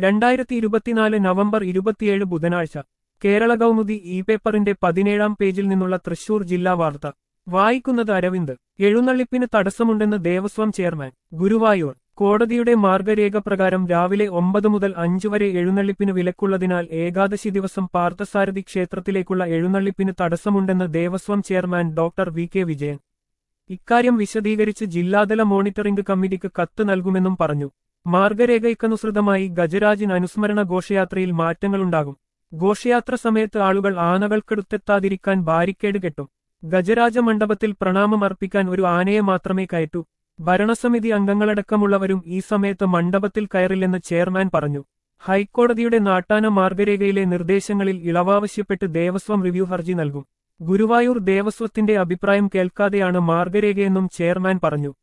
രണ്ടായിരത്തി ഇരുപത്തിനാല് നവംബർ ഇരുപത്തിയേഴ് ബുധനാഴ്ച കേരള കൗമുദി ഇ പേപ്പറിന്റെ പതിനേഴാം പേജിൽ നിന്നുള്ള തൃശൂർ ജില്ലാ വാർത്ത വായിക്കുന്നത് അരവിന്ദ് എഴുന്നള്ളിപ്പിന് തടസ്സമുണ്ടെന്ന് ദേവസ്വം ചെയർമാൻ ഗുരുവായൂർ കോടതിയുടെ മാർഗരേഖ പ്രകാരം രാവിലെ ഒമ്പത് മുതൽ അഞ്ചു വരെ എഴുന്നള്ളിപ്പിന് വിലക്കുള്ളതിനാൽ ഏകാദശി ദിവസം പാർത്ഥസാരഥി ക്ഷേത്രത്തിലേക്കുള്ള എഴുന്നള്ളിപ്പിന് തടസ്സമുണ്ടെന്ന് ദേവസ്വം chairman doctor V K Vijayan ഇക്കാര്യം വിശദീകരിച്ച് ജില്ലാതല മോണിറ്ററിംഗ് കമ്മിറ്റിക്ക് കത്ത് നൽകുമെന്നും പറഞ്ഞു മാർഗരേഖയ്ക്കനുസൃതമായി ഗജരാജിന് അനുസ്മരണ ഘോഷയാത്രയിൽ മാറ്റങ്ങളുണ്ടാകും ഘോഷയാത്ര സമയത്ത് ആളുകൾ ആനകൾക്കടുത്തെത്താതിരിക്കാൻ ബാരിക്കേഡ് കെട്ടും ഗജരാജ മണ്ഡപത്തിൽ പ്രണാമം അർപ്പിക്കാൻ ഒരു ആനയെ മാത്രമേ കയറ്റൂ ഭരണസമിതി അംഗങ്ങളടക്കമുള്ളവരും ഈ സമയത്ത് മണ്ഡപത്തിൽ കയറില്ലെന്ന് ചെയർമാൻ പറഞ്ഞു ഹൈക്കോടതിയുടെ നാട്ടാന മാർഗരേഖയിലെ നിർദ്ദേശങ്ങളിൽ ഇളവാവശ്യപ്പെട്ട് ദേവസ്വം റിവ്യൂ ഹർജി നൽകും ഗുരുവായൂർ ദേവസ്വത്തിന്റെ അഭിപ്രായം കേൾക്കാതെയാണ് മാർഗരേഖയെന്നും ചെയർമാൻ പറഞ്ഞു